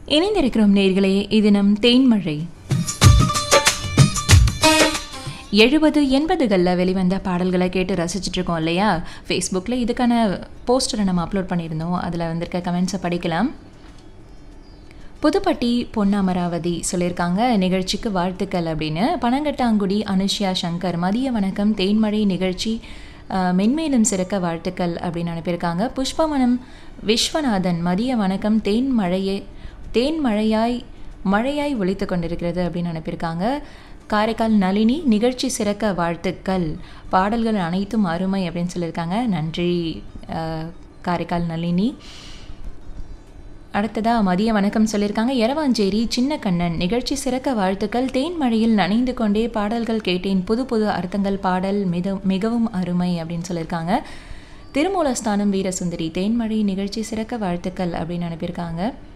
இணைந்திருக்கிறோம் நேர்களே இது நம் தேன்மழை எழுபது எண்பதுகளில் வெளிவந்த பாடல்களை கேட்டு ரசிச்சுட்டு இருக்கோம் இல்லையா ஃபேஸ்புக்கில் இதுக்கான போஸ்டரை நம்ம அப்லோட் பண்ணியிருந்தோம் அதில் வந்திருக்க கமெண்ட்ஸை படிக்கலாம் புதுப்பட்டி பொன்னமராவதி சொல்லியிருக்காங்க நிகழ்ச்சிக்கு வாழ்த்துக்கள் அப்படின்னு பனங்கட்டாங்குடி அனுஷ்யா சங்கர் மதிய வணக்கம் தேன்மழை நிகழ்ச்சி அஹ், மென்மேலும் சிறக்க வாழ்த்துக்கள் அப்படின்னு அனுப்பியிருக்காங்க புஷ்பவனம் விஸ்வநாதன் மதிய வணக்கம் தேன் மழையே தேன் மழையாய் மழையாய் ஒலித்து கொண்டிருக்கிறது அப்படின்னு அனுப்பியிருக்காங்க காரைக்கால் நளினி நிகழ்ச்சி சிறக்க வாழ்த்துக்கள் பாடல்கள் அனைத்தும் அருமை அப்படின்னு சொல்லியிருக்காங்க நன்றி அஹ், காரைக்கால் நளினி அடுத்ததா மதிய வணக்கம் சொல்லியிருக்காங்க எரவாஞ்சேரி சின்ன கண்ணன் நிகழ்ச்சி சிறக்க வாழ்த்துக்கள் தேன் மழையில் நனைந்து கொண்டே பாடல்கள் கேட்டேன் புது புது அர்த்தங்கள் பாடல் மிக மிகவும் அருமை அப்படின்னு சொல்லியிருக்காங்க திருமூலஸ்தானம் வீரசுந்தரி தேன்மழை நிகழ்ச்சி சிறக்க வாழ்த்துக்கள் அப்படின்னு அனுப்பியிருக்காங்க